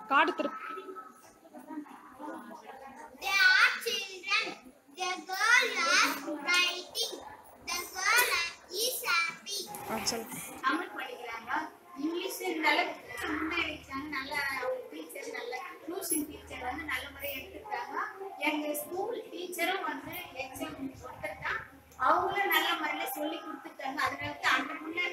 காடு திருப்பு They are children. The girl is writing. The girl is happy. ஆ சொல்லு தமிழ் படிக்கிறாங்க இங்கிலீஷ் இருந்தாலும் முன்னேறிச்சாங்க நல்ல டீச்சர் நல்ல டியூஷன் டீச்சர் வந்து நல்ல முறையாக எடுத்துக்கிட்டாங்க எங்க ஸ்கூல் டீச்சரும் வந்து எக்ஸாம் கொடுத்துருக்கான் அவங்களும் நல்ல முறையில் சொல்லி கொடுத்துருக்காங்க அதனால தான் அந்த முன்னே